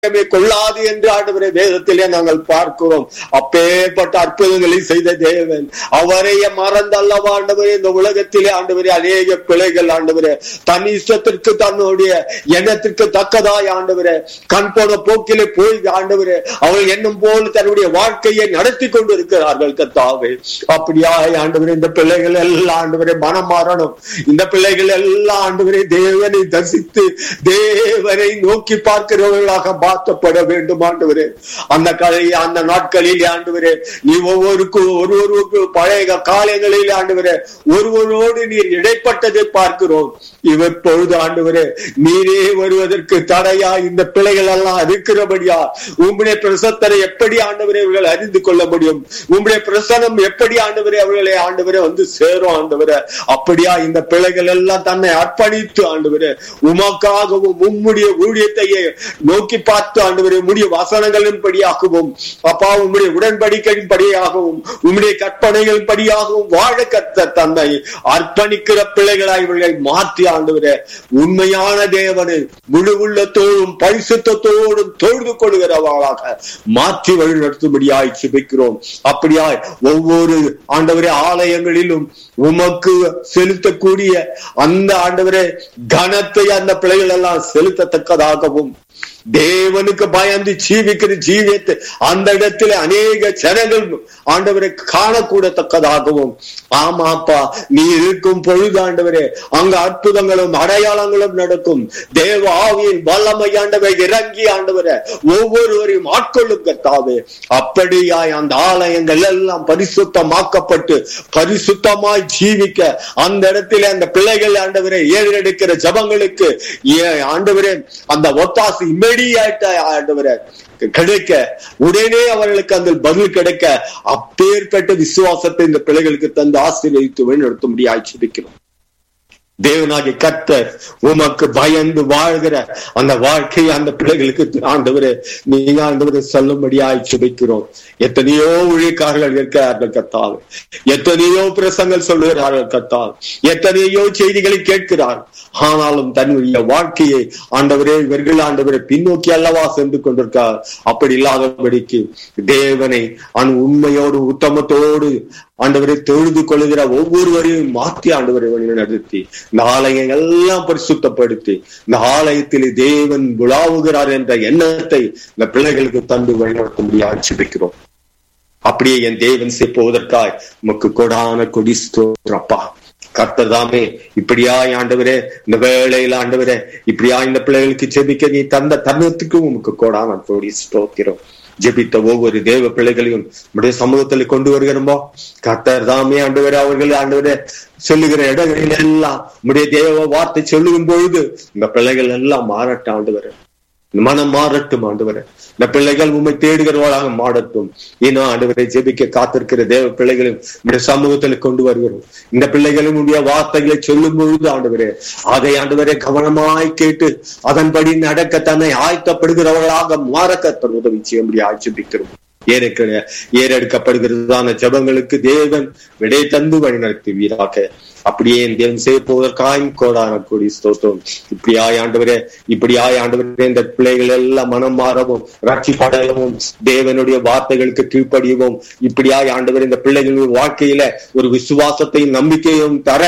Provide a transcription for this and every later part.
பயமே கொள்ளாது என்று ஆண்டவரை வேதத்திலே நாங்கள் பார்க்கிறோம் அப்பேற்பட்ட அற்புதங்களை செய்த தேவன் அவரைய மறந்தல்லவா ஆண்டவரே இந்த உலகத்திலே ஆண்டவரே அநேக பிழைகள் ஆண்டவரே தன் இஷ்டத்திற்கு தன்னுடைய எண்ணத்திற்கு தக்கதாய் ஆண்டவரே கண் போன போக்கிலே போய் ஆண்டவரே அவள் எண்ணம் போல் தன்னுடைய வாழ்க்கையை நடத்தி கொண்டு இருக்கிறார்கள் கத்தாவே அப்படியாய் ஆண்டவரே இந்த பிள்ளைகள் எல்லாம் ஆண்டவரே மனம் மாறணும் இந்த பிள்ளைகள் எல்லாம் ஆண்டவரே தேவனை தரிசித்து தேவனை நோக்கி பார்க்கிறவர்களாக மாற்றப்பட வேண்டும் ஆண்டவரே அந்த கலை அந்த நாட்களில் ஆண்டவரே நீ ஒவ்வொருக்கும் ஒருவருக்கு பழைய காலங்களில் ஆண்டவரே ஒருவரோடு நீர் இடைப்பட்டதை பார்க்கிறோம் இவர் பொழுது ஆண்டவரே நீரே வருவதற்கு தடையா இந்த பிள்ளைகள் எல்லாம் இருக்கிறபடியா உம்முடைய பிரசத்தரை எப்படி ஆண்டவரே இவர்கள் அறிந்து கொள்ள முடியும் உம்முடைய பிரசனம் எப்படி ஆண்டவரே அவர்களை ஆண்டவரே வந்து சேரும் ஆண்டவரே அப்படியா இந்த பிள்ளைகள் எல்லாம் தன்னை அர்ப்பணித்து ஆண்டவரே உமக்காகவும் உம்முடைய ஊழியத்தையே நோக்கி பார்த்து ஆண்டவரே உம்முடைய வசனங்களின் படியாகவும் அப்பா உம்முடைய உடன்படிக்கையின் படியாகவும் உம்முடைய கற்பனைகளின் படியாகவும் வாழ கத்த தன்னை அர்ப்பணிக்கிற பிள்ளைகளாய் இவர்களை மாற்றி ஆண்டவரே உண்மையான தேவனை முழு உள்ளத்தோடும் பரிசுத்தத்தோடும் தொழுது கொள்கிறவர்களாக மாற்றி வழி நடத்தும்படியாய் சிபிக்கிறோம் அப்படியாய் ஒவ்வொரு ஆண்டவரே ஆலயங்களிலும் உமக்கு செலுத்தக்கூடிய அந்த ஆண்டவரே கனத்தை அந்த பிள்ளைகள் எல்லாம் செலுத்தத்தக்கதாகவும் தேவனுக்கு பயந்து ஜீவிக்கிற ஜீவியத்தை அந்த இடத்துல அநேக ஜனங்கள் ஆண்டவரை காணக்கூடத்தக்கதாகவும் ஆமாப்பா நீ இருக்கும் பொழுது ஆண்டவரே அங்க அற்புதங்களும் அடையாளங்களும் நடக்கும் தேவ ஆவியின் வல்லமை ஆண்டவை இறங்கி ஆண்டவரை ஒவ்வொருவரையும் ஆட்கொள்ளும் கத்தாவே அப்படியாய் அந்த ஆலயங்கள் எல்லாம் பரிசுத்தமாக்கப்பட்டு பரிசுத்தமாய் ஜீவிக்க அந்த இடத்துல அந்த பிள்ளைகள் ஆண்டவரை ஏறெடுக்கிற ஜபங்களுக்கு ஆண்டவரே அந்த ஒத்தாசு இம்மீடியட்டா ஆண்டவரை கிடைக்க உடனே அவர்களுக்கு அந்த பதில் கிடைக்க அப்பேற்பட்ட விசுவாசத்தை இந்த பிள்ளைகளுக்கு தந்து ஆசீர்வதித்து வழிநடத்த முடியாது சிரிக்கிறோம் தேவனாகிய கத்தர் உமக்கு பயந்து வாழ்கிற அந்த வாழ்க்கையை அந்த பிள்ளைகளுக்கு ஆண்டவரே நீங்க ஆண்டவரை சொல்லும்படியாய் சுபிக்கிறோம் எத்தனையோ ஊழியக்காரர்கள் இருக்கிறார்கள் கத்தால் எத்தனையோ பிரசங்கள் சொல்லுகிறார்கள் கத்தால் எத்தனையோ செய்திகளை கேட்கிறார் ஆனாலும் தன்னுடைய வாழ்க்கையை ஆண்டவரே இவர்கள் ஆண்டவரை பின்னோக்கி அல்லவா சென்று கொண்டிருக்கார் அப்படி இல்லாதபடிக்கு தேவனை அன் உண்மையோடு உத்தமத்தோடு ஆண்டவரை தொழுது கொள்கிற ஒவ்வொருவரையும் மாற்றி ஆண்டவரை வழி நடத்தி இந்த ஆலயங்கள் எல்லாம் பரிசுத்தப்படுத்தி இந்த ஆலயத்தில் தேவன் விழாவுகிறார் என்ற எண்ணத்தை இந்த பிள்ளைகளுக்கு தந்து வழிநடத்த முடியாது சிபிக்கிறோம் அப்படியே என் தேவன் செய்ப்போவதற்காய் உமக்கு கொடான கொடி ஸ்தோத்திரப்பா கர்த்தர் தாமே இப்படியாய் ஆண்டவரே இந்த வேளையில ஆண்டவரே இப்படியா இந்த பிள்ளைகளுக்கு செபிக்க நீ தந்த தருணத்துக்கும் உமக்கு கோடான கொடி ஸ்தோத்திரம் ஜெபித்த ஒவ்வொரு தேவ பிள்ளைகளையும் நம்முடைய சமூகத்துல கொண்டு வருகிறோமோ கர்த்தர் தாமே ஆண்டவரே அவர்கள் ஆண்டவரே சொல்லுகிற இடங்களில் எல்லாம் நம்முடைய தேவ வார்த்தை சொல்லுகும் பொழுது இந்த பிள்ளைகள் எல்லாம் மாறட்ட ஆண்டவரே மனம் மாறட்டும் ஆண்டவரே இந்த பிள்ளைகள் உண்மை தேடுகிறவர்களாக மாறட்டும் ஏன்னா ஆண்டவரை ஜெபிக்க காத்திருக்கிற தேவ பிள்ளைகளும் இந்த சமூகத்துல கொண்டு வருகிறோம் இந்த பிள்ளைகளும் உடைய வார்த்தைகளை சொல்லும் பொழுது ஆண்டவரே அதை ஆண்டவரை கவனமாய் கேட்டு அதன்படி நடக்க தன்னை ஆயத்தப்படுகிறவர்களாக மாற கத்தர் உதவி செய்ய முடிய ஆட்சிப்பிக்கிறோம் ஏறெடுக்க ஏறெடுக்கப்படுகிறதான ஜபங்களுக்கு தேவன் விடை தந்து வழிநடத்தி வீராக அப்படியே என் தேவன் செய்யப்போவதற்காயும் கோடான கொடி ஸ்தோத்திரம் இப்படியாய் ஆண்டவரே இப்படியாய் ஆண்டவரே இந்த பிள்ளைகள் எல்லாம் மனம் மாறவும் ரட்சிப்படையவும் தேவனுடைய வார்த்தைகளுக்கு கீழ்ப்படியவும் இப்படியாய் ஆண்டவர் இந்த பிள்ளைகளின் வாழ்க்கையில ஒரு விசுவாசத்தையும் நம்பிக்கையும் தர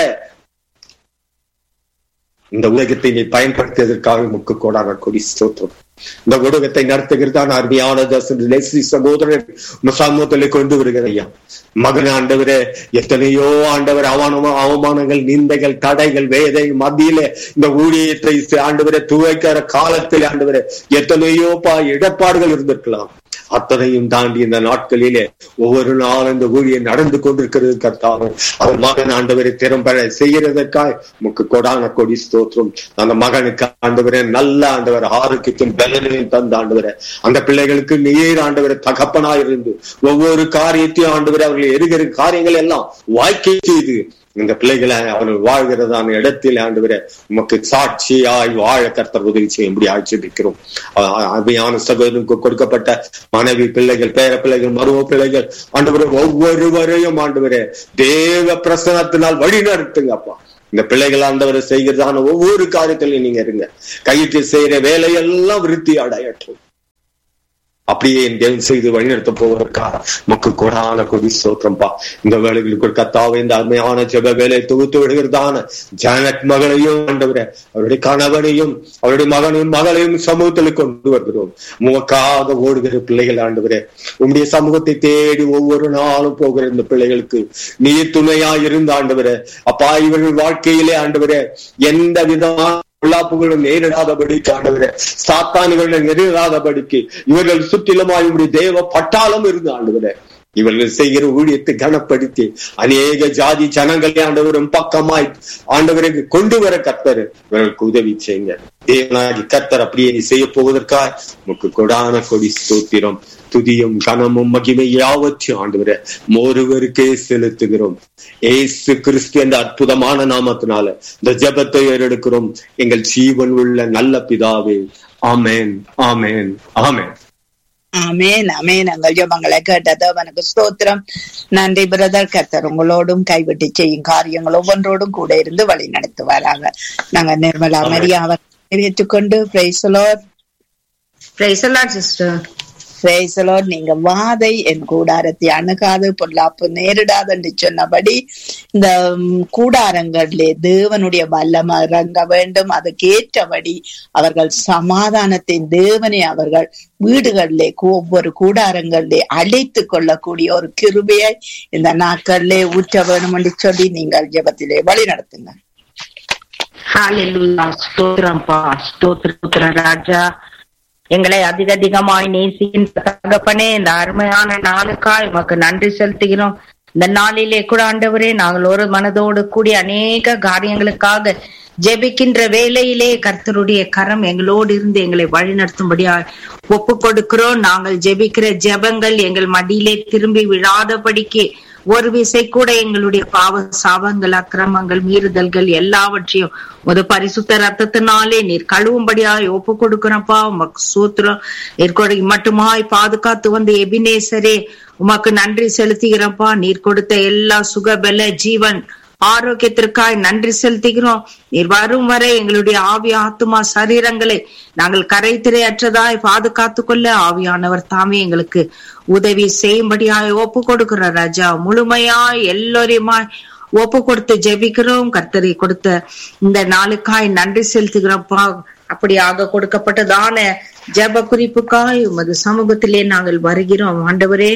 இந்த உலகத்தை நீ பயன்படுத்தியதற்காக முக்கு கோடான கொடி ஸ்தோத்திரம் இந்த ஊடகத்தை நடத்துகிறதான் அருமையான சகோதரன் சமூகத்திலே கொண்டு வருகிற ஐயா மகன் ஆண்டவரே எத்தனையோ ஆண்டவர் அவமானமா அவமானங்கள் நிந்தைகள் தடைகள் வேதை மத்தியில இந்த ஊழியத்தை ஆண்டவரை துவைக்கிற காலத்தில் ஆண்டவரே எத்தனையோ பா இடர்பாடுகள் இருந்திருக்கலாம் அத்தனையும் தாண்டி இந்த நாட்களிலே ஒவ்வொரு நாளும் இந்த ஊழியம் நடந்து கொண்டிருக்கிறது கர்த்தாவும் அவர் மகன் ஆண்டவரை திறம்பட செய்கிறதற்காக முக்கு கொடான கொடி ஸ்தோத்திரம் அந்த மகனுக்கு ஆண்டவரே நல்ல ஆண்டவர் ஆரோக்கியத்தையும் பலனையும் தந்த ஆண்டவரை அந்த பிள்ளைகளுக்கு நீர் ஆண்டவரை தகப்பனாயிருந்து ஒவ்வொரு காரியத்தையும் ஆண்டவரை அவர்கள் எருகிற காரியங்கள் எல்லாம் வாய்க்கை செய்து இந்த பிள்ளைகளை அவர்கள் வாழ்கிறதான இடத்தில் ஆண்டவரை உமக்கு சாட்சியாய் வாழ கர்த்தர் உதவி செய்யும்படி ஆட்சேபிக்கிறோம் அருமையான சகோதரனுக்கு கொடுக்கப்பட்ட மனைவி பிள்ளைகள் பேர பிள்ளைகள் மருவ பிள்ளைகள் ஆண்டவரை ஒவ்வொருவரையும் ஆண்டவரே தேவ பிரசனத்தினால் வழி நடத்துங்க அப்பா இந்த பிள்ளைகள் ஆண்டவரை செய்கிறதான ஒவ்வொரு காரியத்திலையும் நீங்க இருங்க கையிட்டு செய்யற வேலையெல்லாம் விருத்தி அடையட்டும் அப்படியே என் தேவன் செய்து வழிநடத்த போவதற்கா மக்கு கொடான கொடி சோத்திரம்பா இந்த வேலைகளுக்கு கத்தாவை இந்த அருமையான ஜெப வேலை தொகுத்து விடுகிறதான ஜானட் மகளையும் ஆண்டவரே அவருடைய கணவனையும் அவருடைய மகனையும் மகளையும் சமூகத்தில் கொண்டு வருகிறோம் உமக்காக ஓடுகிற பிள்ளைகள் ஆண்டவரே உம்முடைய சமூகத்தை தேடி ஒவ்வொரு நாளும் போகிற இந்த பிள்ளைகளுக்கு நீர் துணையா இருந்த ஆண்டவரே அப்பா இவர்கள் வாழ்க்கையிலே ஆண்டவரே எந்த விதமான பொல்லாப்புகளும் நேரிடாதபடிக்கு ஆண்டவரே சாத்தானுகளை நெருடாதபடிக்கு இவர்கள் சுற்றிலுமாய் உடைய தேவ பட்டாளம் இருந்து ஆண்டவரே இவர்கள் செய்கிற ஊழியத்தை கனப்படுத்தி அநேக ஜாதி ஜனங்களை ஆண்டவரும் பக்கமாய் ஆண்டவருக்கு கொண்டு வர கத்தர் இவர்களுக்கு உதவி செய்யுங்க தேவனாகி கத்தர் அப்படியே நீ செய்ய போவதற்காய் உமக்கு கொடான கொடி ஸ்தோத்திரம் துதியும் கனமும் மகிமை யாவற்றையும் ஆண்டவரே ஒருவருக்கே செலுத்துகிறோம் ஏசு கிறிஸ்து என்ற அற்புதமான நாமத்தினால இந்த ஜெபத்தை ஏறெடுக்கிறோம் எங்கள் ஜீவன் உள்ள நல்ல பிதாவே ஆமேன் ஆமேன் ஆமேன் ஆமேன் ஆமேன் எங்கள் ஜபங்களை கேட்டது அவனுக்கு ஸ்தோத்திரம் நன்றி பிரதர் கர்த்தர் உங்களோடும் கைவிட்டு செய்யும் காரியங்கள் ஒவ்வொன்றோடும் கூட இருந்து வழி நடத்துவாராங்க நாங்க நிர்மலா ஆமென். மரியாவை ஏற்றுக்கொண்டு பிரைசலோர் பிரைஸ் எல்லாம் சிஸ்டர் பிரைசலோ நீங்க வாதை என் கூடாரத்தை அணுகாது பொல்லாப்பு நேரிடாது என்று சொன்னபடி இந்த ம், கூடாரங்களிலே தேவனுடைய வல்லம் இறங்க வேண்டும் அதுக்கு ஏற்றபடி அவர்கள் சமாதானத்தின் தேவனை அவர்கள் வீடுகளிலே கூ- ஒவ்வொரு கூடாரங்களிலே அழைத்துக் கொள்ளக்கூடிய ஒரு கிருபையை இந்த நாட்களிலே ஊற்ற வேணும் என்று சொல்லி நீங்கள் ஜெபத்திலே வழி நடத்துங்க ஹalleluya ஸ்தோத்திரம்ப்பா ஸ்தோத்திர ஸ்தோத்திர ராஜா எங்களை அதிக அதிகமாய் நேசிக்கின்ற தகப்பனே இந்த அருமையான நாளுக்காய் உமக்கு நன்றி செலுத்துகிறோம் இந்த நாளிலே கூட ஆண்டவரே நாங்கள் ஒரு மனதோடு கூடி அநேக காரியங்களுக்காக ஜெபிக்கின்ற வேளையிலே கர்த்தருடைய கரம் எங்களோடு இருந்து எங்களை வழிநடத்தும்படியா ஒப்பு கொடுக்கிறோம் நாங்கள் ஜெபிக்கிற ஜெபங்கள் எங்கள் மடியிலே திரும்பி விழாதபடிக்கு ஒரு விசை கூட எங்களுடைய பாவ சாபங்கள் அக்கிரமங்கள் மீறுதல்கள் எல்லாவற்றையும் ஒரு பரிசுத்த ரத்தத்தினாலே நீர் கழுவும்படியாய் ஒப்பு கொடுக்கிறப்பா உமக்கு சூத்திரம் நீர் கொடு மட்டுமாய் பாதுகாத்து வந்த எபினேசரே உமக்கு நன்றி செலுத்துகிறப்பா நீர் கொடுத்த எல்லா சுகபல ஜீவன் ஆரோக்கியத்திற்காய் நன்றி செலுத்துகிறோம் நீர் வரும் வரை எங்களுடைய ஆவி ஆத்துமா சரீரங்களை நாங்கள் கரைத்திரையற்றதாய் பாதுகாத்துக் கொள்ள ஆவியானவர் தாமே எங்களுக்கு உதவி செய்யும்படியாய் ஒப்பு கொடுக்கிற ராஜா முழுமையாய் எல்லோரையுமாய் ஒப்பு கொடுத்து ஜெபிக்கிறோம் கர்த்தரை கொடுத்த இந்த நாளுக்காய் நன்றி செலுத்துகிறோம்ப்பா அப்படியாக கொடுக்கப்பட்டதான ஜெப குறிப்புக்காய் உமது சமூகத்திலே நாங்கள் வருகிறோம் ஆண்டவரே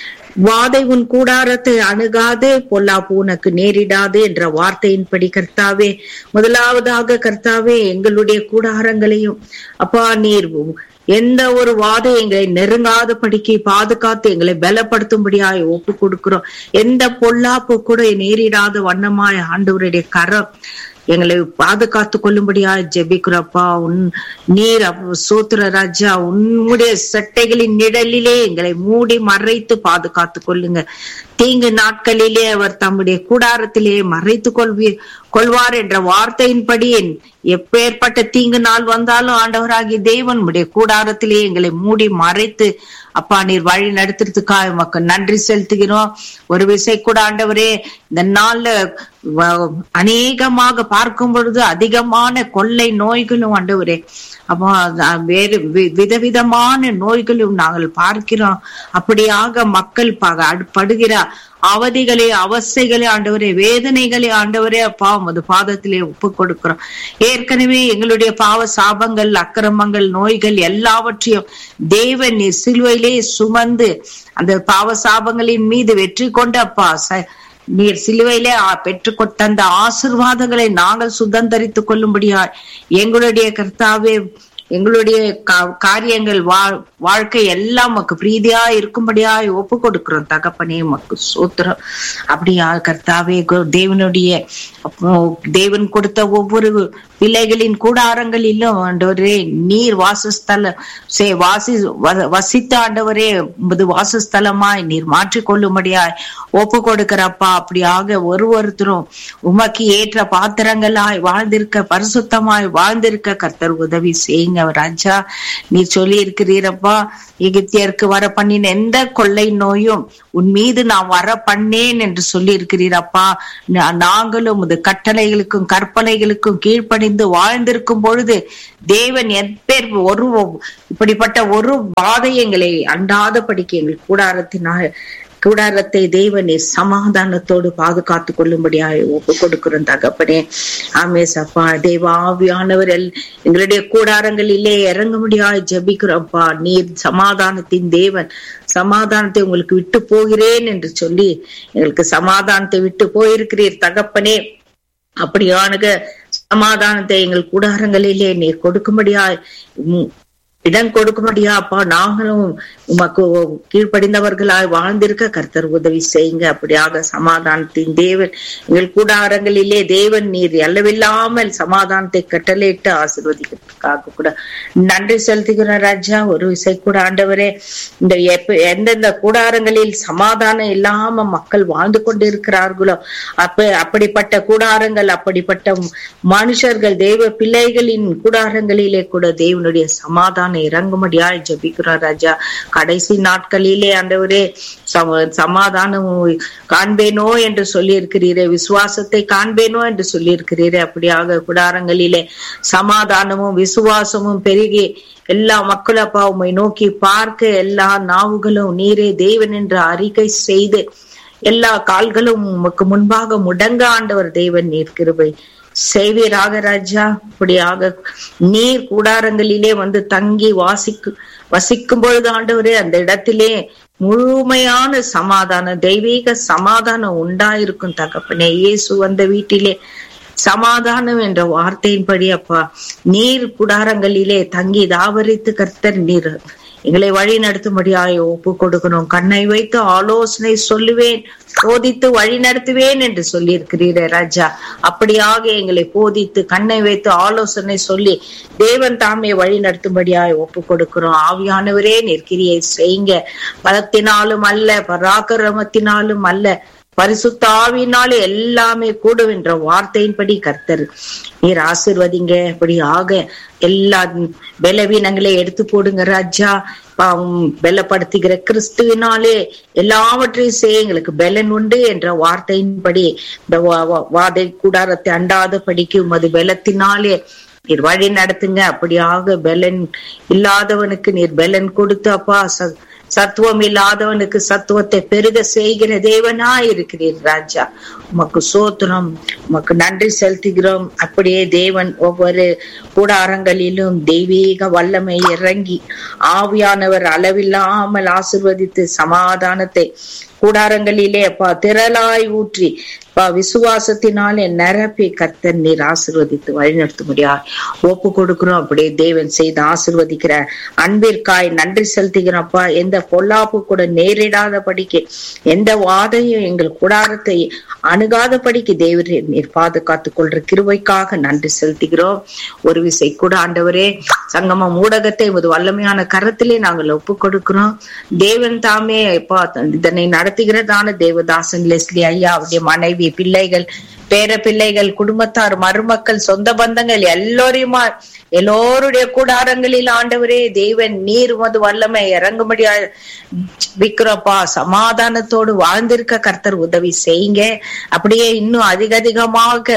வாதை உன் கூடாரத்தை அணுகாது பொல்லாப்பு உனக்கு நேரிடாது என்ற வார்த்தையின்படி கர்த்தாவே முதலாவதாக கர்த்தாவே எங்களுடைய கூடாரங்களையும் அப்பா நீர் எந்த ஒரு வாதம் எங்களை நெருங்காத படிக்கு பாதுகாத்து எங்களை பலப்படுத்தும்படியாய் ஒப்பு கொடுக்கிறோம் எந்த பொல்லாப்பு கூட நேரிடாத வண்ணமாய் ஆண்டவருடைய கரம் எங்களை பாதுகாத்து கொள்ளும்படியா ஜெபிக்கிறப்பா உன் நீர் அப்ப- சோத்திர ராஜா உன்னுடைய சட்டைகளின் நிழலிலே எங்களை மூடி மறைத்து பாதுகாத்து கொள்ளுங்க தீங்கு நாட்களிலே அவர் தம்முடைய கூடாரத்திலே மறைத்து கொள்வி கொள்வார் என்ற வார்த்தையின்படி எப்பேற்பட்ட தீங்கு நாள் வந்தாலும் ஆண்டவராகிய தேவன் உடைய கூடாரத்திலே எங்களை மூடி மறைத்து அப்பா நீர் வழி நடத்துறதுக்காக உமக்கு நன்றி செலுத்துகிறோம் ஒரு விசை கூட ஆண்டவரே இந்த நாள்ல வ- அநேகமாக பார்க்கும் பொழுது அதிகமான கொள்ளை நோய்களும் ஆண்டவரே அப்போ அ- வேறு வி- விதவிதமான நோய்களும் நாங்கள் பார்க்கிறோம் அப்படியாக மக்கள் ப- அடு- படுகிற அவதிகளே அவஸ்தைகளே ஆண்டவரே வேதனைகளே ஆண்டவரே அப்பா உமது பாதத்திலே ஒப்பு கொடுக்கிறோம் ஏற்கனவே எங்களுடைய பாவ சாபங்கள் அக்கிரமங்கள் நோய்கள் எல்லாவற்றையும் தேவன் நீர் சிலுவையிலே சுமந்து அந்த பாவ சாபங்களின் மீது வெற்றி கொண்ட அப்பா ச- நீர் சிலுவையிலே ஆ- பெற்றுக் கொண்ட அந்த ஆசிர்வாதங்களை நாங்கள் சுதந்தரித்துக் கொள்ளும்படியாய் எங்களுடைய கர்த்தாவே எங்களுடைய கா- காரியங்கள் வா- வாழ்க்கை எல்லாம் உமக்கு பிரீதியா இருக்கும்படியாய் ஒப்பு கொடுக்கிறோம் தகப்பனே உமக்கு சோத்திரம் அப்படியா கர்த்தாவே கு- தேவனுடைய அப்போ தேவன் கொடுத்த ஒவ்வொரு பிள்ளைகளின் கூடாரங்களிலும் ஆண்டவரே நீர் வாசஸ்தல சே வாசி வ- வசித்த ஆண்டவரே உமது வாசஸ்தலமாய் நீர் மாற்றிக்கொள்ளும்படியாய் ஒப்பு கொடுக்கிறப்பா அப்படியாக ஒரு ஒருத்தரும் உமக்கு ஏற்ற பாத்திரங்களாய் வாழ்ந்திருக்க பரிசுத்தமாய் வாழ்ந்திருக்க கர்த்தர் உதவி செய்யுங்க இருக்கிறீங்க ராஜா நீ சொல்லி இருக்கிறீரப்பா எகிப்தியருக்கு வர பண்ணின எந்த கொள்ளை நோயும் உன் மீது நான் வர பண்ணேன் என்று சொல்லி இருக்கிறீரப்பா நா- நாங்களும் உமது கட்டளைகளுக்கும் கற்பனைகளுக்கும் கீழ்ப்படிந்து வாழ்ந்திருக்கும் பொழுது தேவன் எப்பேர் ஒரு இப்படிப்பட்ட ஒரு பாதை எங்களை அண்டாதபடிக்கு எங்கள் கூடாரத்தினால் கூடாரத்தை தேவனே சமாதானத்தோடு பாதுகாத்து கொள்ளும்படியாக ஒப்பு கொடுக்கிறோம் தகப்பனே ஆமே சப்பா தேவ ஆவியானவர் எல்- எங்களுடைய கூடாரங்களிலே இறங்க முடியாது ஜெபிக்கிறோம்ப்பா நீர் சமாதானத்தின் தேவன் சமாதானத்தை உங்களுக்கு விட்டு போகிறேன் என்று சொல்லி எங்களுக்கு சமாதானத்தை விட்டு போயிருக்கிறீர் தகப்பனே அப்படியானுக சமாதானத்தை எங்கள் கூடாரங்களிலே நீர் கொடுக்கும்படியாய் உம் இடம் கொடுக்கும்படியா அப்பா நாங்களும் உமக்கு கீழ்ப்படிந்தவர்களாய் வாழ்ந்திருக்க கர்த்தர் உதவி செய்யுங்க அப்படியாக சமாதானத்தின் தேவன் எங்கள் கூடாரங்களிலே தேவன் நீர் எல்லவில்லாமல் சமாதானத்தை கட்டளையிட்டு ஆசீர்வதிக்கிறதுக்காக கூட நன்றி செலுத்துகிற ராஜா ஒரு விசை கூட ஆண்டவரே இந்த எப்ப எந்தெந்த கூடாரங்களில் சமாதானம் இல்லாம மக்கள் வாழ்ந்து கொண்டு இருக்கிறார்களோ அப்ப அப்படிப்பட்ட கூடாரங்கள் அப்படிப்பட்ட மனுஷர்கள் தேவ பிள்ளைகளின் கூடாரங்களிலே கூட தேவனுடைய சமாதானம் இறங்கும்படியாய் ஜெபிக்கிறோம் ராஜா கடைசி நாட்களிலே ஆண்டவரே சம- சமாதானம் காண்பேனோ என்று சொல்லி இருக்கிறீரே விசுவாசத்தை காண்பேனோ என்று சொல்லி இருக்கிறீரே அப்படியாக கூடாரங்களிலே சமாதானமும் விசுவாசமும் பெருகி எல்லா மக்களும் அப்பா உம்மை நோக்கி பார்க்க எல்லா நாவுகளும் நீரே தேவன் என்று அறிக்கை செய்து எல்லா கால்களும் உமக்கு முன்பாக முடங்க ஆண்டவர் தேவன் நீர் கிருபை செய்வீராக ராஜா இப்படியாக நீர் கூடாரங்களிலே வந்து தங்கி வாசிக்கு வசிக்கும் பொழுது ஆண்டவரே அந்த இடத்திலே முழுமையான சமாதானம் தெய்வீக சமாதானம் உண்டாயிருக்கும் தகப்பனே இயேசு வந்த வீட்டிலே சமாதானம் என்ற வார்த்தையின்படி அப்பா நீர் குடாரங்களிலே தங்கி தாவரித்து கர்த்தர் நீர் எங்களை வழி நடத்தும்படியாய் ஒப்பு கொடுக்கணும் கண்ணை வைத்து ஆலோசனை சொல்லுவேன் போதித்து வழி நடத்துவேன் என்று சொல்லி இருக்கிறீரே ராஜா அப்படியாக எங்களை போதித்து கண்ணை வைத்து ஆலோசனை சொல்லி தேவன் தாமே வழி நடத்தும்படியாய் ஒப்பு கொடுக்கிறோம் ஆவியானவரே நெற்கிரியை செய்யுங்க பலத்தினாலும் அல்ல பராக்கிரமத்தினாலும் அல்ல பரிசுத்த ஆவியினாலே எல்லாமே கூடும் என்ற வார்த்தையின்படி கர்த்தர் நீர் ஆசிர்வதிங்க இப்படி ஆக எல்லா பலவீனங்களை எடுத்து போடுங்க ராஜா பாவம் பலப்படுத்துகிற கிறிஸ்துவினாலே எல்லாவற்றையும் செய்ய எங்களுக்கு பலன் உண்டு என்ற வார்த்தையின்படி இந்த வா- வா- வாதை கூடாரத்தை அண்டாத படிக்கு உமது பலத்தினாலே நீர் வழி நடத்துங்க அப்படியாக பலன் இல்லாதவனுக்கு நீர் பலன் கொடுத்து அப்பா ச- சத்துவம் இல்லாதவனுக்கு சத்துவத்தை பெருக செய்கிற தேவனா இருக்கிறீர் ராஜா உமக்கு சோத்திரம் உமக்கு நன்றி செலுத்துகிறோம் அப்படியே தேவன் ஒவ்வொரு கூடாரங்களிலும் தெய்வீக வல்லமை இறங்கி ஆவியானவர் அளவில்லாமல் ஆசிர்வதித்து சமாதானத்தை கூடாரங்களிலே அப்பா திரளாய் ஊற்றி அப்பா விசுவாசத்தினாலே நிரப்பி கர்த்தர் நீர் ஆசிர்வதித்து வழிநடத்த முடியாது ஒப்பு கொடுக்கிறோம் அப்படியே தேவன் செய்து ஆசிர்வதிக்கிற அன்பிற்காய் நன்றி செலுத்துகிறோம்ப்பா எந்த பொல்லாப்பு கூட நேரிடாத படிக்கு எந்த வாதையும் எங்கள் கூடாரத்தை அணுகாத படிக்கு தேவரே நீர் பாதுகாத்துக் கொள்ற கிருபைக்காக நன்றி செலுத்துகிறோம் ஒரு விசை கூட ஆண்டவரே சங்கமம் ஊடகத்தை ஒரு வல்லமையான கரத்திலே நாங்கள் ஒப்பு கொடுக்கிறோம் தேவன் தாமே அப்பா இதனை நடத்துகிறதான தேவதாசன் லெஸ்லி ஐயா அவருடைய மனைவி பிள்ளைகள் பேர பிள்ளைகள் குடும்பத்தார் மருமக்கள் சொந்த பந்தங்கள் எல்லோரையுமா எல்லோருடைய கூடாரங்களில் ஆண்டவரே தேவன் நீர் மது வல்லமை இறங்கும்படியா விக்கிறப்பா சமாதானத்தோடு வாழ்ந்திருக்க கர்த்தர் உதவி செய்யுங்க அப்படியே இன்னும் அதிக அதிகமாக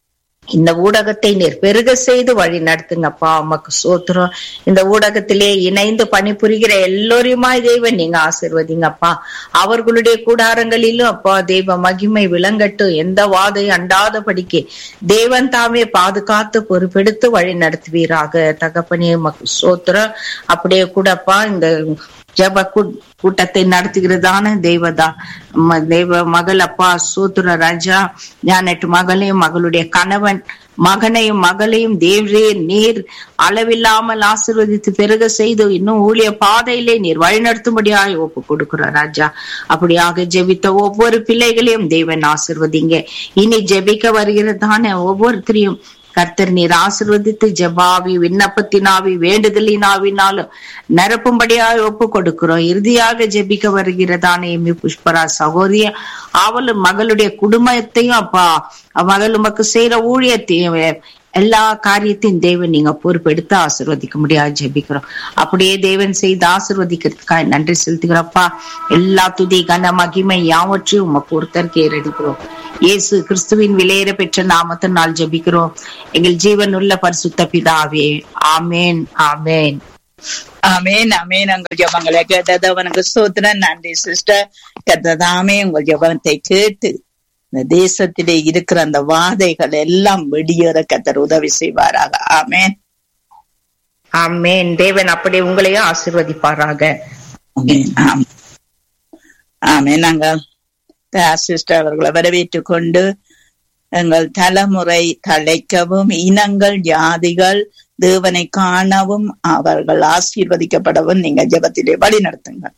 இந்த ஊடகத்தை நீர் பெருக செய்து வழி நடத்துங்கப்பா அம்மாக்கு சோத்திரம் இந்த ஊடகத்திலே இணைந்து பணிபுரிகிற எல்லோரையுமாய் தெய்வம் நீங்க ஆசிர்வதிங்கப்பா அவர்களுடைய கூடாரங்களிலும் அப்பா தெய்வ மகிமை விளங்கட்டும் எந்த வாதையும் அண்டாதபடிக்கு தேவன் தாமே பாதுகாத்து பொறுப்பெடுத்து வழி நடத்துவீராக தகப்பனே மக்கு சோத்திரம் அப்படியே கூடப்பா இந்த ஜப கூ- கூட்டத்தை நடத்துகிறதான தெய்வதா ம- தெய்வ மகள் அப்பா சூத்திர ராஜா ஞானட்டு மகளையும் மகளுடைய கணவன் மகனையும் மகளையும் தேவரே நீர் அளவில்லாமல் ஆசீர்வதித்து பெருக செய்து இன்னும் ஊழிய பாதையிலே நீர் வழிநடத்தும்படியாய் ஒப்பு கொடுக்கிற ராஜா அப்படியாக ஜெபித்த ஒவ்வொரு பிள்ளைகளையும் தேவன் ஆசிர்வதிங்க இனி ஜெபிக்க வருகிறதான ஒவ்வொருத்தரையும் கர்த்தர் நீர் ஆசிர்வதித்து ஜபாவி விண்ணப்பத்தினாவி வேண்டுதலினாவினாலும் நிரப்பும்படியாய் ஒப்பு கொடுக்கிறோம் இறுதியாக ஜெபிக்க வருகிறதான எம்மி புஷ்பரா சகோதரிய அவளும் மகளுடைய குடும்பத்தையும் அப்பா மகள் உமக்கு செய்யற ஊழியத்தையும் எல்லா காரியத்தையும் தேவன் நீங்க பொறுப்பெடுத்து ஆசிர்வதிக்க முடியாது ஜெபிக்கிறோம் அப்படியே தேவன் செய்து ஆசிர்வதிக்கிறதுக்காக நன்றி செலுத்துகிறப்பா எல்லா துதி கன மகிமை யாவற்றையும் உமக்கு ஒருத்தருக்கு ஏறெடுக்கிறோம் இயேசு கிறிஸ்துவின் விலையேற பெற்ற நாமத்தினால் ஜெபிக்கிறோம் எங்கள் ஜீவனுள்ள பரிசுத்த பிதாவே ஆமேன் ஆமேன் ஆமேன் ஆமேன் உங்கள் ஜபங்களை கேட்டது அவனுக்கு சோத்திரன் நன்றி சிஸ்டர் கத்ததாமே உங்கள் ஜபத்தை கேட்டு இந்த தேசத்திலே இருக்கிற அந்த வாதைகள் எல்லாம் வெளியேற கத்தர் உதவி செய்வாராக ஆமேன் ஆமேன் தேவன் அப்படியே உங்களையும் ஆசிர்வதிப்பாராக ஆமென். ஆம். ஆமென் நாங்கள் சிஸ்டர் அவர்களை வரவேற்றுக் கொண்டு எங்கள் தலைமுறை தழைக்கவும் இனங்கள் ஜாதிகள் தேவனை காணவும் அவர்கள் ஆசீர்வதிக்கப்படவும் நீங்க ஜெபத்திலே வழி நடத்துங்க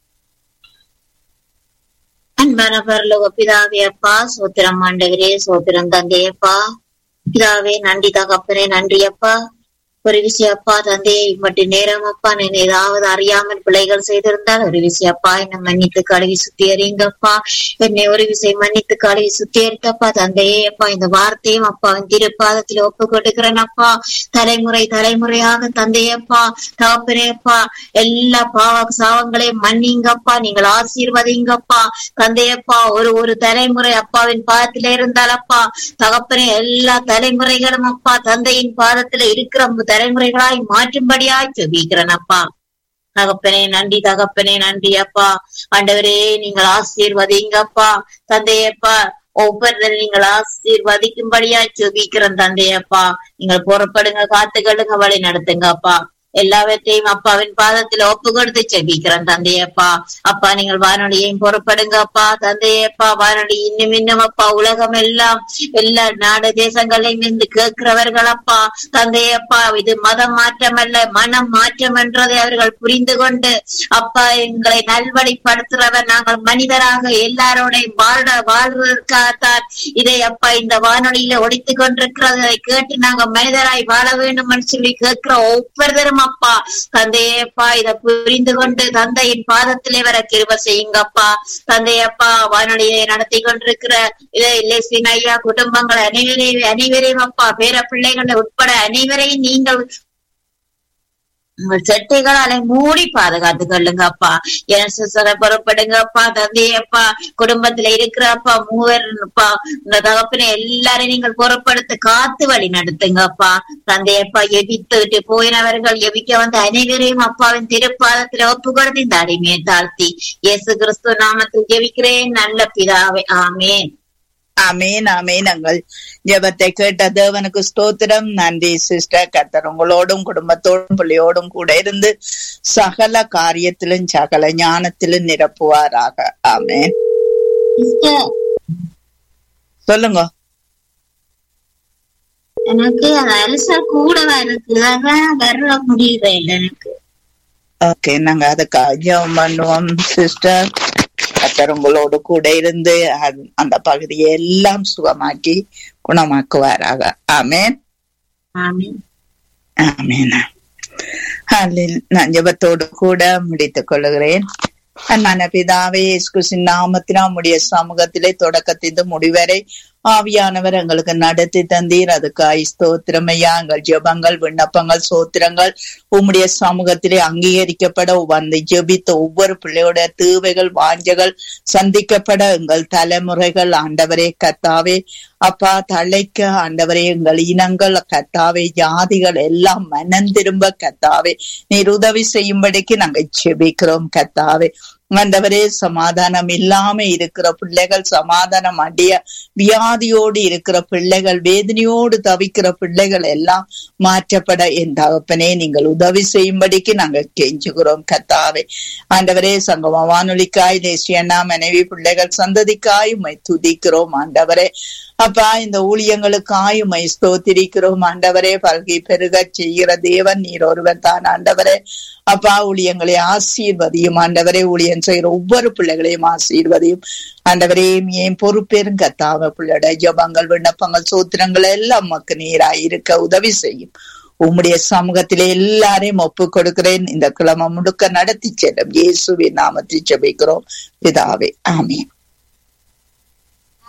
அன்பான பரலோக பிதாவே அப்பா சோத்திரம் ஆண்டவரே சோத்திரம் தந்தையப்பா பிதாவே நன்றி தகப்பனே நன்றி அப்பா ஒரு விஷயப்பா தந்தையே இம்மட்டு நேரம் அப்பா நான் ஏதாவது அறியாமல் பிழைகள் செய்திருந்தால் ஒரு விஷயப்பா என்னை மன்னித்து கழுவி சுத்தியறிங்கப்பா என்னை ஒரு விஷயம் மன்னித்து கழுவி சுத்தியரித்தப்பா தந்தையே அப்பா இந்த வார்த்தையும் அப்பாவின் திருப்பாதத்தில் ஒப்பு கொடுக்கிறேன் அப்பா தலைமுறை தலைமுறையாக தந்தையப்பா தகப்பனேப்பா எல்லா பாவ சாவங்களையும் மன்னிங்கப்பா நீங்கள் ஆசீர்வதிங்கப்பா தந்தையப்பா ஒரு ஒரு தலைமுறை அப்பாவின் பாதத்தில இருந்தால் அப்பா தகப்பனே எல்லா தலைமுறைகளும் அப்பா தந்தையின் பாதத்துல இருக்கிற தலைமுறைகளாய் மாற்றும்படியாய் ஜெபிக்கிறேன் அப்பா தகப்பனே நன்றி தகப்பனே நன்றி அப்பா ஆண்டவரே நீங்கள் ஆசீர்வதிங்கப்பா தந்தையப்பா ஒவ்வொரு நீங்கள் ஆசீர்வதிக்கும்படியா ஜெபிக்கிறேன் தந்தையப்பா நீங்கள் புறப்படுங்க காத்துக்கொள்ளுங்க வழி நடத்துங்க அப்பா எல்லாவற்றையும் அப்பாவின் பாதத்துல ஒப்பு கொடுத்து செபிக்கிறேன் தந்தையப்பா அப்பா நீங்கள் வானொலியையும் புறப்படுங்க அப்பா தந்தையப்பா வானொலி இன்னும் இன்னும் அப்பா உலகம் எல்லாம் எல்லா நாடு தேசங்களையும் இருந்து கேட்கிறவர்கள் அப்பா தந்தையப்பா இது மதம் மாற்றம் அல்ல மனம் மாற்றம் என்றதை அவர்கள் புரிந்து கொண்டு அப்பா எங்களை நல்வழிப்படுத்துறவர் நாங்கள் மனிதராக எல்லாரோடையும் வாழ வாழ்வதற்காகத்தான் இதை அப்பா இந்த வானொலியில ஒழித்துக் கொண்டிருக்கிறதை கேட்டு நாங்க மனிதராய் வாழ வேண்டும் சொல்லி கேட்கிற ஒவ்வொருத்தரும் அப்பா தந்தையப்பா இதை புரிந்து கொண்டு தந்தையின் பாதத்திலே வர கிருப செய்யுங்கப்பா தந்தையப்பா வானொலியை நடத்தி கொண்டிருக்கிற இதை லெஸ்லின் ஐயா குடும்பங்கள் அனைவரையும் அனைவரையும் அப்பா பேர பிள்ளைகளை உட்பட அனைவரையும் நீங்கள் உங்கள் செட்டைகளால மூடி பாதுகாத்து கொள்ளுங்க அப்பா என் சிசரை புறப்படுங்க அப்பா தந்தையப்பா குடும்பத்துல இருக்கிற அப்பா மூவர் அப்பா இந்த தகப்பனை எல்லாரையும் நீங்கள் புறப்படுத்த காத்து வழி நடத்துங்க அப்பா தந்தையப்பா எபித்துட்டு போயினவர்கள் எபிக்க வந்த அனைவரையும் அப்பாவின் திருப்பாதத்துல ஒப்பு கொடுத்து இந்த அடிமையை தாழ்த்தி இயேசு கிறிஸ்து நாமத்தில் ஜெபிக்கிறேன் நல்ல பிதாவே ஆமேன் ஆமேன் ஆமேன் நாங்கள் ஜெபத்தை கேட்ட தேவனுக்கு ஸ்தோத்திரம் நன்றி சிஸ்டர் கத்தர் உங்களோடும் குடும்பத்தோடும் பிள்ளையோடும் கூட இருந்து சகல காரியத்திலும் சகல ஞானத்திலும் நிரப்புவாராக ஆமேன் சிஸ்டர் சொல்லுங்க எனக்கு அல்சர் கூடவா இருக்கு அதான் வர முடியல இல்ல எனக்கு ஓகே நாங்க அதுக்காக ஜெபம் பண்ணுவோம் சிஸ்டர் கத்தர் உங்களோடு கூட இருந்து அந்த- அந்த பகுதியை எல்லாம் சுகமாக்கி குணமாக்குவாராக ஆமேன் ஆமீன் ஆமேன் ஹalleluya. நான் ஜெபத்தோடு கூட முடித்துக் கொள்கிறேன் அன்பான பிதாவே இயேசுவின் நாமத்தினா உம்முடைய சமூகத்திலே தொடக்கத்திலிருந்து முடிவரை ஆவியானவர் எங்களுக்கு நடத்தி தந்தீர் அதுக்காய் ஸ்தோத்திரமையா எங்கள் ஜெபங்கள் விண்ணப்பங்கள் சோத்திரங்கள் உம்முடைய சமூகத்திலே அங்கீகரிக்கப்பட வந்து ஜெபித்த ஒவ்வொரு பிள்ளையோட தேவைகள் வாஞ்சைகள் சந்திக்கப்பட எங்கள் தலைமுறைகள் ஆண்டவரே கத்தாவே அப்பா தழைக்க ஆண்டவரே எங்கள் இனங்கள் கத்தாவே ஜாதிகள் எல்லாம் மனம் திரும்ப கத்தாவே நீர் உதவி செய்யும்படிக்கு நாங்க செபிக்கிறோம் கத்தாவே ஆண்டவரே சமாதானம் இல்லாம இருக்கிற பிள்ளைகள் சமாதானம் அடைய வியாதியோடு இருக்கிற பிள்ளைகள் வேதனையோடு தவிக்கிற பிள்ளைகள் எல்லாம் மாற்றப்பட என் தகப்பனே நீங்கள் உதவி செய்யும்படிக்கு நாங்க கெஞ்சுகிறோம் கத்தாவே ஆண்டவரே சங்கம வானொலிக்காய் தேசியண்ணா மனைவி பிள்ளைகள் சந்ததிக்காய் உம்மை துதிக்கிறோம் ஆண்டவரே அப்பா இந்த ஊழியங்களுக்காய் உம்மை ஸ்தோத்திரிக்கிறோம் ஆண்டவரே பல்கி பெருகச் செய்கிற தேவன் நீர் ஒருவர் தான் ஆண்டவரே அப்பா ஊழியங்களை ஆசீர்வதியும் ஆண்டவரே ஊழியம் செய்கிற ஒவ்வொரு பிள்ளைகளையும் ஆசீர்வதியும் ஆண்டவரே ஏன் பொறுப்பேரும் கத்தாவ பிள்ளைட ஜபங்கள் விண்ணப்பங்கள் சூத்திரங்கள் எல்லாம் நமக்கு நீராய் இருக்க உதவி செய்யும் உம்முடைய சமூகத்திலே எல்லாரையும் ஒப்பு கொடுக்கிறேன் இந்த கிழமை முழுக்க நடத்தி செல்லும் இயேசுவின் நாமத்தில் ஜெபிக்கிறோம் பிதாவே ஆமென்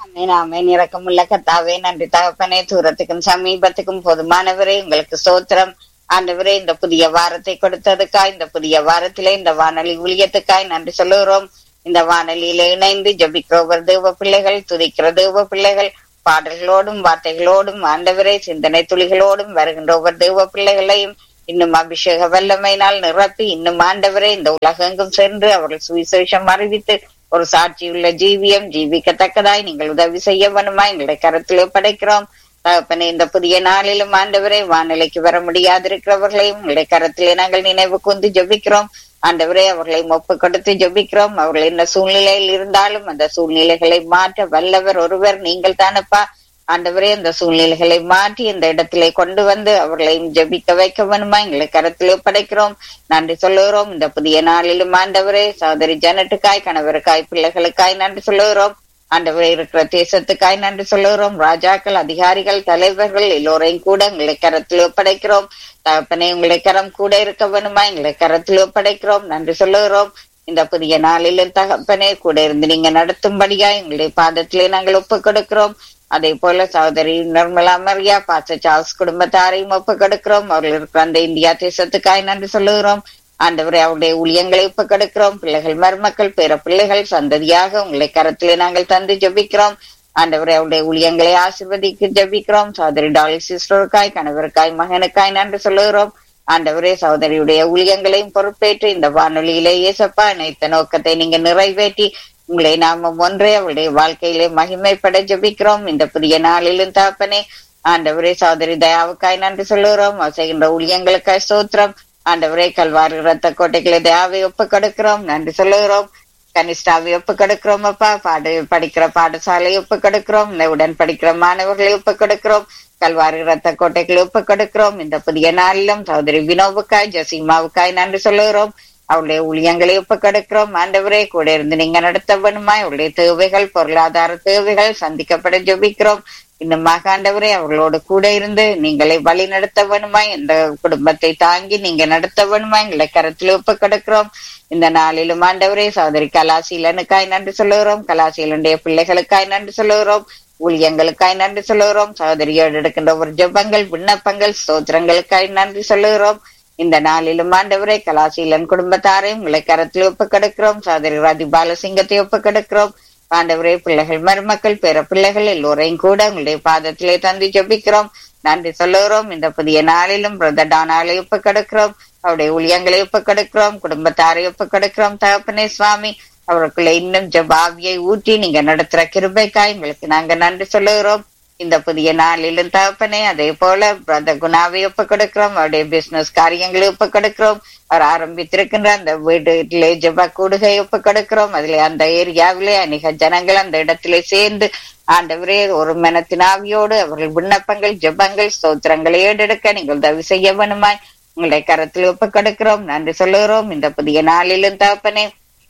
நாமே இறக்கமுள்ள கத்தாவே நன்றி தகப்பனே தூரத்துக்கும் சமீபத்துக்கும் பொதுமானவரே உங்களுக்கு ஸ்தோத்திரம் ஆண்டவரே இந்த புதிய வாரத்தை கொடுத்ததுக்காய் இந்த புதிய வாரத்திலே இந்த வானொலி ஊழியத்துக்காய் நன்றி சொல்லுகிறோம் இந்த வானொலியில இணைந்து ஜபிக்கிறவர் தேவ பிள்ளைகள் துதிக்கிற தேவ பிள்ளைகள் பாடல்களோடும் வார்த்தைகளோடும் ஆண்டவரே சிந்தனை துளிகளோடும் வருகின்ற ஒவ்வொரு தேவ பிள்ளைகளையும் இன்னும் அபிஷேக வல்லமையினால் நிரப்பி இன்னும் ஆண்டவரே இந்த உலகெங்கும் சென்று அவர்கள் சுவிசேஷம் அறிவித்து ஒரு சாட்சியுள்ள ஜீவியம் ஜீவிக்கத்தக்கதாய் நீங்கள் உதவி செய்ய வேணுமா எங்களுடைய கருத்திலே படைக்கிறோம் தகப்பனே இந்த புதிய நாளிலும் ஆண்டவரே வானிலைக்கு வர முடியாதிருக்கிறவர்களையும் உங்களுடைய கரத்திலே நாங்கள் நினைவு கூந்து ஜெபிக்கிறோம் ஆண்டவரே அவர்களை ஒப்பு கொடுத்து ஜெபிக்கிறோம் அவர்கள் என்ன சூழ்நிலையில் இருந்தாலும் அந்த சூழ்நிலைகளை மாற்ற வல்லவர் ஒருவர் நீங்கள் தானப்பா ஆண்டவரே அந்த சூழ்நிலைகளை மாற்றி இந்த இடத்திலே கொண்டு வந்து அவர்களையும் ஜெபிக்க வைக்க வேணுமா எங்களை கரத்திலே படைக்கிறோம் நன்றி சொல்லுகிறோம் இந்த புதிய நாளிலும் ஆண்டவரே சகோதரி ஜனட்டுக்காய் கணவருக்காய் பிள்ளைகளுக்காய் நன்றி சொல்லுகிறோம் ஆண்டவரே இருக்கிற தேசத்துக்காய் நன்றி சொல்லுகிறோம் ராஜாக்கள் அதிகாரிகள் தலைவர்கள் எல்லோரையும் கூட எங்களை கரத்தில் ஒப்படைக்கிறோம் தகப்பனே உங்களை கரம் கூட இருக்க வேணுமா எங்களை கரத்தில் ஒப்படைக்கிறோம் நன்றி சொல்லுகிறோம் இந்த புதிய நாளிலும் தகப்பனே கூட இருந்து நீங்க நடத்தும்படியா எங்களுடைய பாதத்திலே நாங்கள் ஒப்பு கொடுக்கிறோம் அதே போல சகோதரி நிர்மலா மரியா பாச சார்ஸ் குடும்பத்தாரையும் ஒப்பு கொடுக்கிறோம் அவர்கள் இருக்கிற அந்த இந்தியா தேசத்துக்காய் நன்றி சொல்லுகிறோம் ஆண்டவரை அவருடைய ஊழியங்களை ஒப்பு கொடுக்கிறோம் பிள்ளைகள் மருமக்கள் பிற பிள்ளைகள் சந்ததியாக உங்களை கரத்திலே நாங்கள் தந்து ஜெபிக்கிறோம் ஆண்டவரை அவருடைய ஊழியங்களை ஆசிர்வதிக்கு ஜெபிக்கிறோம் சகோதரி டாலி சிஸ்டருக்காய் கணவருக்காய் மகனுக்காய் நன்றி சொல்லுகிறோம் ஆண்டவரே சகோதரியுடைய ஊழியங்களையும் பொறுப்பேற்று இந்த வானொலியிலே இயேசப்பா நினைத்த நோக்கத்தை நீங்க நிறைவேற்றி உங்களை நாம ஒன்றே அவருடைய வாழ்க்கையிலே மகிமைப்பட ஜெபிக்கிறோம் இந்த புதிய நாளிலும் தாப்பனே ஆண்டவரே சகோதரி தயாவுக்காய் நன்றி சொல்லுகிறோம் செய்கின்ற ஊழியங்களுக்காய் சோத்திரம் ஆண்டவரே கல்வாரி ரத்த கோட்டைகளை தயாவை ஒப்பு கொடுக்கிறோம் நன்றி சொல்லுகிறோம் கனிஷ்டாவை ஒப்பு கொடுக்கிறோம் அப்பா பாடு படிக்கிற பாடசாலை ஒப்பு கொடுக்கிறோம் உடன் படிக்கிற மாணவர்களை ஒப்பு கொடுக்கிறோம் கல்வாரி ரத்த கோட்டைகளை ஒப்பு கொடுக்கிறோம் இந்த புதிய நாளிலும் சகோதரி வினோவுக்காய் ஜசீமாவுக்காய் நன்றி சொல்லுகிறோம் அவளுடைய ஊழியங்களை ஒப்பு கொடுக்கிறோம் ஆண்டவரே கூட இருந்து நீங்க நடத்த வேணுமா அவளுடைய தேவைகள் பொருளாதார தேவைகள் சந்திக்கப்பட ஜெபிக்கிறோம் இன்னுமாக ஆண்டவரே அவர்களோடு கூட இருந்து நீங்களை வழி நடத்த வேணுமா இந்த குடும்பத்தை தாங்கி நீங்க நடத்த வேணுமா எங்களை கரத்தில் ஒப்பு கொடுக்கிறோம் இந்த நாளிலும் ஆண்டவரே சகோதரி கலாசீலனுக்காய் நன்றி சொல்லுகிறோம் கலாசீலனுடைய பிள்ளைகளுக்காய் நன்றி சொல்லுகிறோம் ஊழியங்களுக்காய் நன்றி சொல்லுகிறோம் சகோதரியோடு எடுக்கின்ற ஒரு ஜெபங்கள் விண்ணப்பங்கள் ஸ்தோத்திரங்களுக்காய் நன்றி சொல்லுகிறோம் இந்த நாளிலும் ஆண்டவரே கலாசீலன் குடும்பத்தாரையும் உங்களை கரத்தில் ஒப்பு கொடுக்கிறோம் சகோதரி ரதி பாலசிங்கத்தை ஒப்பு கொடுக்கிறோம் ஆண்டவரே பிள்ளைகள் மருமக்கள் பிற பிள்ளைகள் எல்லோரையும் கூட உங்களுடைய பாதத்திலே தந்து ஜபிக்கிறோம் நன்றி சொல்லுகிறோம் இந்த புதிய நாளிலும் பிரதர் டானாலை ஒப்பு கொடுக்கிறோம் அவருடைய ஊழியங்களை ஒப்பு கொடுக்கிறோம் குடும்பத்தாரை ஒப்பு கொடுக்கிறோம் தகப்பனே சுவாமி அவருக்குள்ள இன்னும் ஜபாவியை ஊற்றி நீங்க நடத்துற கிருபைக்காய் உங்களுக்கு நாங்க நன்றி சொல்லுகிறோம் இந்த புதிய நாளிலும் தகப்பனே அதே போல பிரதர் குணாவை ஒப்பு கொடுக்கிறோம் அவருடைய பிசினஸ் காரியங்களை ஒப்பு கொடுக்கிறோம் அவர் ஆரம்பித்திருக்கின்ற அந்த வீட்டிலே ஜப கூடுகை ஒப்பு கொடுக்கிறோம் அதுல அந்த ஏரியாவிலே அநேக ஜனங்கள் அந்த இடத்திலே சேர்ந்து ஆண்டவரே ஒரு மனத்தின் ஆவியோடு அவர்கள் விண்ணப்பங்கள் ஜபங்கள் ஸ்தோத்திரங்களை ஏறெடுக்க நீங்கள் உதவி செய்ய வேணுமாய் உங்களுடைய கரத்தில் ஒப்பு கொடுக்கிறோம் நன்றி சொல்லுகிறோம் இந்த புதிய நாளிலும் தகப்பனே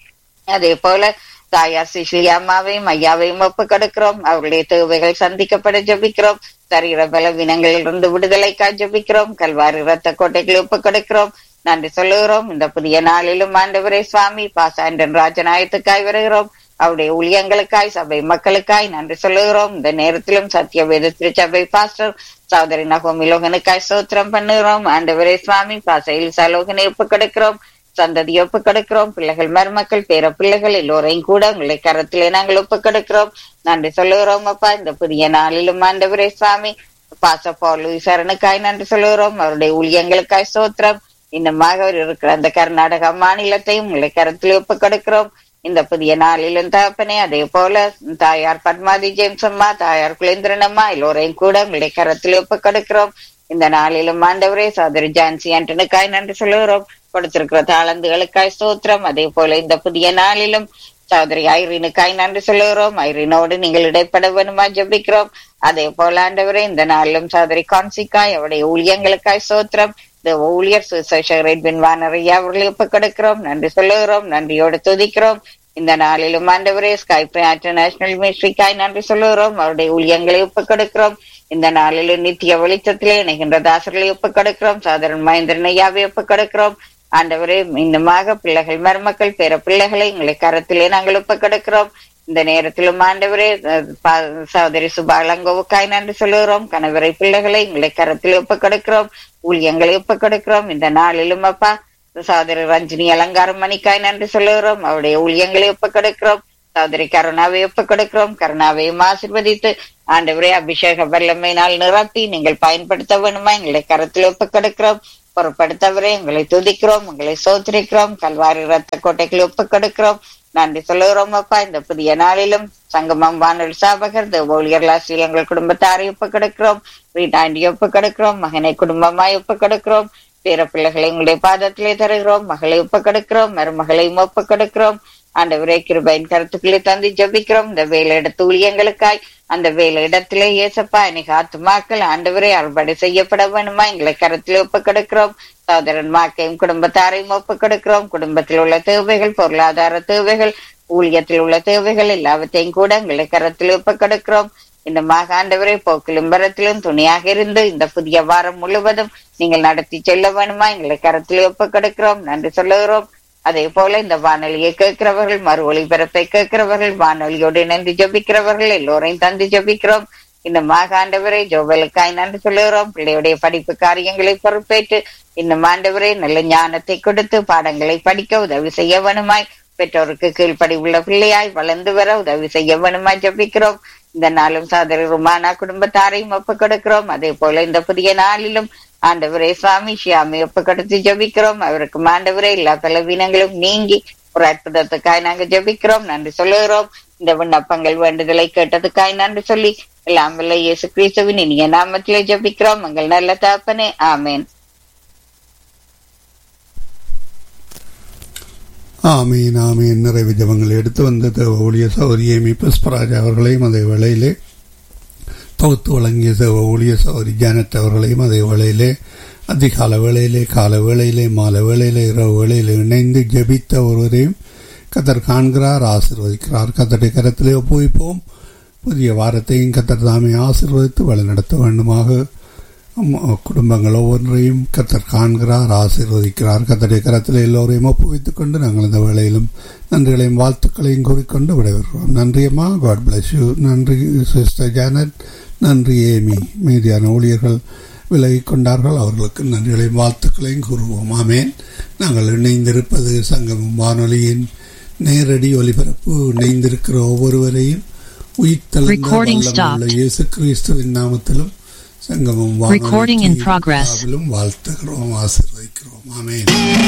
அதே போல தாயார் சிசிலி அம்மாவையும் ஐயாவையும் ஒப்பு கொடுக்கிறோம் அவர்களுடைய தேவைகள் சந்திக்கப்பட ஜபிக்கிறோம் சரீர பலவீனங்களில் இருந்து விடுதலைக்காய் ஜபிக்கிறோம் கல்வாரி ரத்த கோட்டைகளை ஒப்பு கொடுக்கிறோம் நன்றி சொல்லுகிறோம் இந்த புதிய நாளிலும் ஆண்டவரே சுவாமி பாசாண்டன் ராஜநாயத்துக்காய் வருகிறோம் அவருடைய ஊழியங்களுக்காய் சபை மக்களுக்காய் நன்றி சொல்லுகிறோம் இந்த நேரத்திலும் சத்திய வேத திருச்சபை பாஸ்டர் சகோதரி நகோமி லோகனுக்காய் சோத்திரம் பண்ணுகிறோம் ஆண்டவரே சுவாமி பாசையில் சலோகனை ஒப்பு கொடுக்கிறோம் சந்ததி ஒப்பு கொடுக்கிறோம் பிள்ளைகள் மருமக்கள் பேர பிள்ளைகள் எல்லோரையும் கூட உங்களை கரத்திலே நாங்கள் ஒப்பு கொடுக்கிறோம் நன்றி சொல்லுகிறோம் அப்பா இந்த புதிய நாளிலும் ஆண்டவரே சுவாமி பாச பாலு சரணுக்காய் நன்றி சொல்லுகிறோம் அவருடைய ஊழியங்களுக்காய் சோத்திரம் இன்னுமாக அவர் இருக்கிற அந்த கர்நாடக மாநிலத்தையும் உங்களை கரத்திலே ஒப்பு கொடுக்கிறோம் இந்த புதிய நாளிலும் தகப்பனே அதே போல தாயார் பத்மாதி ஜேம்ஸ் அம்மா தாயார் குலேந்திரன் அம்மா எல்லோரையும் கூட உங்களுடைய கரத்தில் ஒப்பு கொடுக்கிறோம் இந்த நாளிலும் ஆண்டவரே சோதரி ஜான்சி ஆண்டனுக்காய் நன்றி சொல்லுகிறோம் கொடுத்திருக்கிற தாளந்துகளுக்காய் ஸ்தோத்திரம் அதே போல இந்த புதிய நாளிலும் சகோதரி ஐரீனுக்காய் நன்றி சொல்லுகிறோம் ஐரீனோடு நீங்கள் இடைப்பட வேணுமா ஜபிக்கிறோம் அதே போல ஆண்டவரே இந்த நாளிலும் சகோதரி கான்சிக்காய் அவருடைய ஊழியங்களுக்காய் சோத்திரம் இந்த ஊழியர் சுசேஷகரேட் பின்வானரையா அவர்களை ஒப்பு கொடுக்கிறோம் நன்றி சொல்லுகிறோம் நன்றியோடு துதிக்கிறோம் இந்த நாளிலும் ஆண்டவரே ஸ்கை இன்டர்நேஷனல் மினிஸ்ட்ரிக்காய் நன்றி சொல்லுகிறோம் அவருடைய ஊழியங்களை ஒப்பு கொடுக்கிறோம் இந்த நாளிலும் நித்திய வெளிச்சத்திலே இணைகின்ற தாசர்களை ஒப்பு கொடுக்கிறோம் சாதாரண மகேந்திரன் ஐயாவை ஒப்பு கொடுக்கிறோம் ஆண்டவரே இன்னுமாக பிள்ளைகள் மருமக்கள் பிற பிள்ளைகளை எங்களை கரத்திலே நாங்கள் ஒப்பு கொடுக்கிறோம் இந்த நேரத்திலும் ஆண்டவரே அஹ், பா- சகோதரி சுபாலங்கோவுக்காய் நன்றி சொல்லுகிறோம் கணவரை பிள்ளைகளை உங்களை கரத்தில் ஒப்பு கொடுக்கிறோம் ஊழியங்களை ஒப்பு கொடுக்கிறோம் இந்த நாளிலும் அப்பா சகோதரி ரஞ்சினி அலங்காரம் மணிக்காய் நன்றி சொல்லுகிறோம் அவருடைய ஊழியங்களை ஒப்பு கொடுக்கிறோம் சகோதரி கருணாவை ஒப்பு கொடுக்கிறோம் கருணாவையும் ஆசிர்வதித்து ஆண்டவரே அபிஷேக வல்லமையினால் நிரப்பி நீங்கள் பயன்படுத்த வேணுமா எங்களை கரத்தில் ஒப்பு கொடுக்கிறோம் பொறுப்படுத்தவரே உங்களை துதிக்கிறோம் உங்களை சோதரிக்கிறோம் கல்வாரி ரத்த கோட்டைகளை ஒப்பு கொடுக்கிறோம் நன்றி சொல்லுகிறோம் அப்பா இந்த புதிய நாளிலும் சங்கமம் வானொலி சாபகர் ஊழியர்கள் ஆசிரியர் எங்கள் குடும்பத்தாரை ஒப்பு கொடுக்கிறோம் வீட்டாண்டி ஒப்பு கொடுக்கிறோம் மகனை குடும்பமாய் ஒப்பு கொடுக்கிறோம் பேர பிள்ளைகளை உங்களுடைய பாதத்திலே தருகிறோம் மகளை ஒப்பு கொடுக்கிறோம் மருமகளையும் ஒப்பு கொடுக்கிறோம் ஆண்டவரே கிருபையின் கருத்துக்களை தந்து ஜபிக்கிறோம் இந்த வேலை இடத்து ஊழியங்களுக்காய் அந்த வேலை இடத்திலே ஏசப்பா இன்னைக்கு ஆத்துமாக்கள் ஆண்டவரே அறுவடை செய்யப்பட வேணுமா எங்களை கருத்திலே ஒப்பு கொடுக்கிறோம் சகோதரன் மாக்கையும் குடும்பத்தாரையும் ஒப்பு கொடுக்கிறோம் குடும்பத்தில் உள்ள தேவைகள் பொருளாதார தேவைகள் ஊழியத்தில் உள்ள தேவைகள் எல்லாவற்றையும் கூட எங்களை கரத்தில் ஒப்பு கொடுக்கிறோம் இந்த மாகாண்டவரை போக்கிலும் பரத்திலும் துணையாக இருந்து இந்த புதிய வாரம் முழுவதும் நீங்கள் நடத்தி செல்ல வேணுமா எங்களை கரத்தில் ஒப்பு கொடுக்கிறோம் நன்றி சொல்லுகிறோம் அதே போல இந்த வானொலியை கேட்கிறவர்கள் மறு ஒளிபரப்பை கேட்கிறவர்கள் வானொலியோடு இணைந்து ஜபிக்கிறவர்கள் எல்லோரையும் தந்து ஜபிக்கிறோம் இந்த மாகாண்டவரை ஜோவலுக்காய் நன்றி சொல்லுகிறோம் பிள்ளையுடைய படிப்பு காரியங்களை பொறுப்பேற்று இந்த ஆண்டவரை நல்ல ஞானத்தை கொடுத்து பாடங்களை படிக்க உதவி செய்ய வேணுமாய் பெற்றோருக்கு கீழ்ப்படி உள்ள பிள்ளையாய் வளர்ந்து வர உதவி செய்ய வேணுமாய் ஜபிக்கிறோம் இந்த நாளும் சாதரி ருமானா குடும்பத்தாரையும் ஒப்பு கொடுக்கிறோம் அதே போல இந்த புதிய நாளிலும் ஆண்டவரே சுவாமி ஷியாமி ஒப்பு கொடுத்து ஜபிக்கிறோம் அவருக்கு ஆண்டவரே எல்லா பலவீனங்களும் நீங்கி ஒரு அற்புதத்துக்காய் நாங்க ஜபிக்கிறோம் நன்றி சொல்லுகிறோம் இந்த விண்ணப்பங்கள் வேண்டுதலை கேட்டதுக்காய் நன்றி சொல்லி எல்லாம் வல்ல இயேசு கிறிஸ்துவின் இனிய நாமத்திலே ஜபிக்கிறோம் எங்கள் நல்ல தாப்பனே ஆமேன் ஆமீன் ஆமீன் நிறைவு ஜபங்கள் எடுத்து வந்த தேவ ஊழிய சௌரிய மி புஷ்பராஜ் அவர்களையும் அதே வேளையிலே தொகுத்து வழங்கிய தேவ ஊழிய சௌரி ஜானட் அவர்களையும் அதே வேளையிலே அதிகால வேளையிலே கால வேளையிலே மாலை வேளையிலே இரவு வேளையிலே இணைந்து ஜெபித்த ஒருவரையும் கத்தர் காண்கிறார் ஆசிர்வதிக்கிறார் கத்தருடைய கரத்திலே ஒப்புவிப்போம் புதிய வாரத்தையும் கத்தர் தாமே ஆசிர்வதித்து வழிநடத்த வேண்டுமாக அம்மா, குடும்பங்கள் ஒவ்வொன்றையும் கத்தர் காண்கிறார் ஆசீர்வதிக்கிறார் கத்தருடைய கரத்தில் எல்லோரையும் ஒப்புவித்துக் கொண்டு நாங்கள் இந்த வேளையிலும் நன்றிகளையும் வாழ்த்துக்களையும் கூறிக்கொண்டு விடைபெறுகிறோம் நன்றியம்மா காட் பிளஸ் யூ நன்றி சிஸ்டர் ஜானட் நன்றி ஏமி மீதியான ஊழியர்கள் விலகிக் கொண்டார்கள் அவர்களுக்கு நன்றிகளையும் வாழ்த்துக்களையும் கூறுவோம் ஆமேன் நாங்கள் இணைந்திருப்பது சங்கமம் வானொலியின் நேரடி ஒலிபரப்பு இணைந்திருக்கிற ஒவ்வொருவரையும் உயிர்த்தெழுந்த Recording வல்லமையுள்ள stopped. இயேசு கிறிஸ்துவின் நாமத்திலும் சங்கமம் Recording in progress. வாழ்த்துகிறோம் ஆசீர்வதிக்கிறோம் ஆமேன்